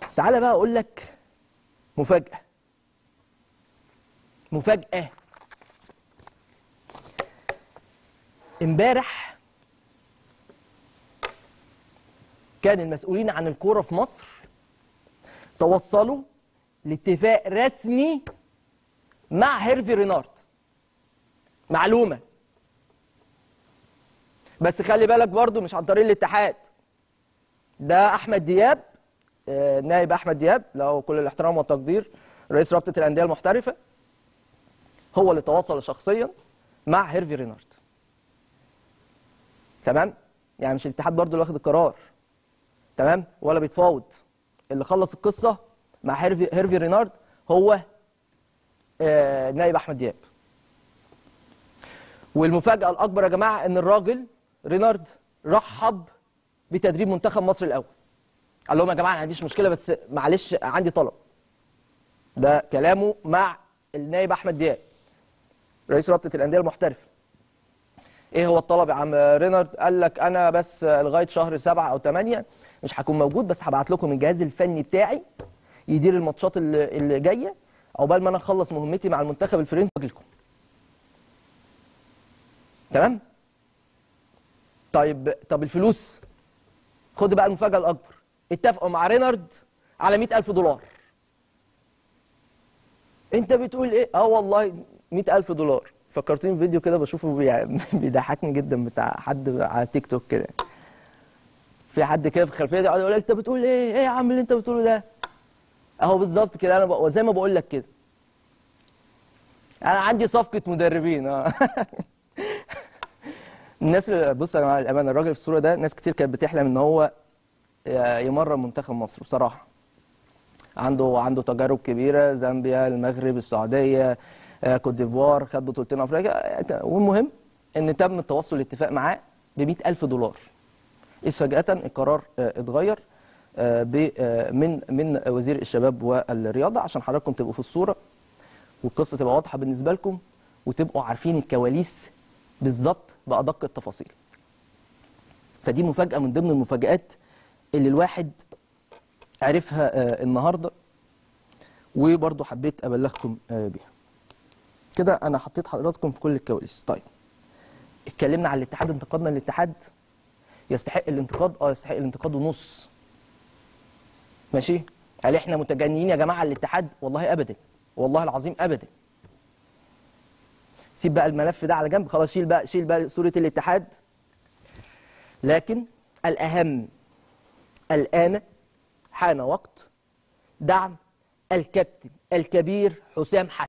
تعالى بقى اقول لك مفاجاه مفاجاه امبارح كان المسؤولين عن الكوره في مصر توصلوا لاتفاق رسمي مع هيرفي رينارد معلومه بس خلي بالك برضو مش عن طريق الاتحاد ده احمد دياب آه، نائب احمد دياب له كل الاحترام والتقدير رئيس رابطه الانديه المحترفه هو اللي تواصل شخصيا مع هيرفي رينارد تمام يعني مش الاتحاد برضو اللي واخد القرار تمام ولا بيتفاوض اللي خلص القصه مع هيرفي هيرفي رينارد هو آه، نائب احمد دياب والمفاجاه الاكبر يا جماعه ان الراجل رينارد رحب بتدريب منتخب مصر الاول قال لهم يا جماعه انا ما عنديش مشكله بس معلش عندي طلب ده كلامه مع النائب احمد دياب رئيس رابطه الانديه المحترفه ايه هو الطلب يا عم رينارد قال لك انا بس لغايه شهر سبعة او ثمانية مش هكون موجود بس هبعت لكم الجهاز الفني بتاعي يدير الماتشات اللي, اللي جايه عقبال ما انا اخلص مهمتي مع المنتخب الفرنسي واجي لكم تمام طيب طب الفلوس خد بقى المفاجاه الاكبر اتفقوا مع رينارد على 100000 دولار انت بتقول ايه اه والله 100000 دولار فكرتني فيديو كده بشوفه بي- بيضحكني جدا بتاع حد على تيك توك كده في حد كده في الخلفيه يقعد يقول لك انت بتقول ايه ايه يا عم اللي انت بتقوله ده اهو بالظبط كده انا بق- زي ما بقول لك كده انا عندي صفقه مدربين اه الناس اللي- بص يا جماعه الامانه الراجل في الصوره ده ناس كتير كانت بتحلم ان هو ي- يمرن منتخب مصر بصراحه عنده عنده تجارب كبيره زامبيا المغرب السعوديه آه، كوت ديفوار خد بطولتين افريقيا والمهم ان تم التوصل لاتفاق معاه ب 100000 دولار إذ فجأة القرار آه، اتغير آه، ب- آه، من من وزير الشباب والرياضة عشان حضراتكم تبقوا في الصورة والقصة تبقى واضحة بالنسبة لكم وتبقوا عارفين الكواليس بالظبط بأدق التفاصيل. فدي مفاجأة من ضمن المفاجآت اللي الواحد عرفها آه، النهارده وبرضه حبيت أبلغكم آه، بيها. كده أنا حطيت حضراتكم في كل الكواليس. طيب اتكلمنا عن الاتحاد انتقدنا الاتحاد يستحق الانتقاد اه يستحق الانتقاد ونص ماشي هل احنا متجنين يا جماعه على الاتحاد والله ابدا والله العظيم ابدا سيب بقى الملف ده على جنب خلاص شيل بقى شيل بقى صوره الاتحاد لكن الاهم الان حان وقت دعم الكابتن الكبير حسام حسن